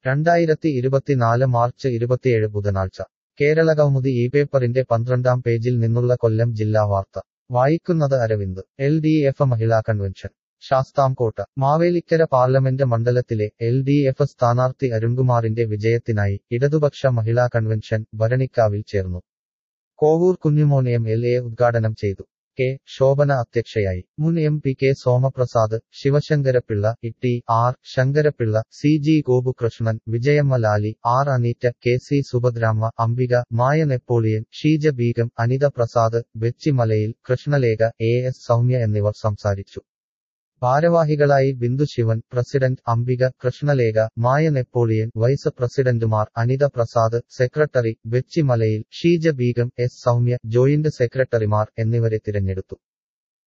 രണ്ടായിരത്തി ഇരുപത്തിനാല് മാർച്ച് ഇരുപത്തിയേഴ് ബുധനാഴ്ച കേരള കൗമുദി ഈ പേപ്പറിന്റെ പന്ത്രണ്ടാം പേജിൽ നിന്നുള്ള കൊല്ലം ജില്ലാ വാർത്ത വായിക്കുന്നത് അരവിന്ദ് എൽ ഡി എഫ് മഹിളാ കൺവെൻഷൻ ശാസ്താംകോട്ട മാവേലിക്കര പാർലമെന്റ് മണ്ഡലത്തിലെ എൽ ഡി എഫ് സ്ഥാനാർത്ഥി അരുൺകുമാറിന്റെ വിജയത്തിനായി ഇടതുപക്ഷ മഹിളാ കൺവെൻഷൻ ഭരണിക്കാവിൽ ചേർന്നു Kovoor Kunjumon M L A ഉദ്ഘാടനം ചെയ്തു കെ ശോഭന അധ്യക്ഷയായി മുൻ M P K Somaprasad Sivasankarapillai E R Sankarapillai C G Gopukrishnan Vijayamma Lali R Aneetta K C Subhadramma Ambika Maya Napoleon Sheeja Beegum Anitha Prasad ബെച്ചിമലയിൽ കൃഷ്ണലേഖ എ എസ് സൗമ്യ എന്നിവർ സംസാരിച്ചു ഭാരവാഹികളായി Bindu Shivan president Ambika Krishnalekha Maya Napoleon vice പ്രസിഡന്റുമാർ അനിത പ്രസാദ് സെക്രട്ടറി ബെച്ചിമലയിൽ ഷീജ ബീഗം എസ് സൗമ്യ ജോയിന്റ് സെക്രട്ടറിമാർ എന്നിവരെ തിരഞ്ഞെടുത്തു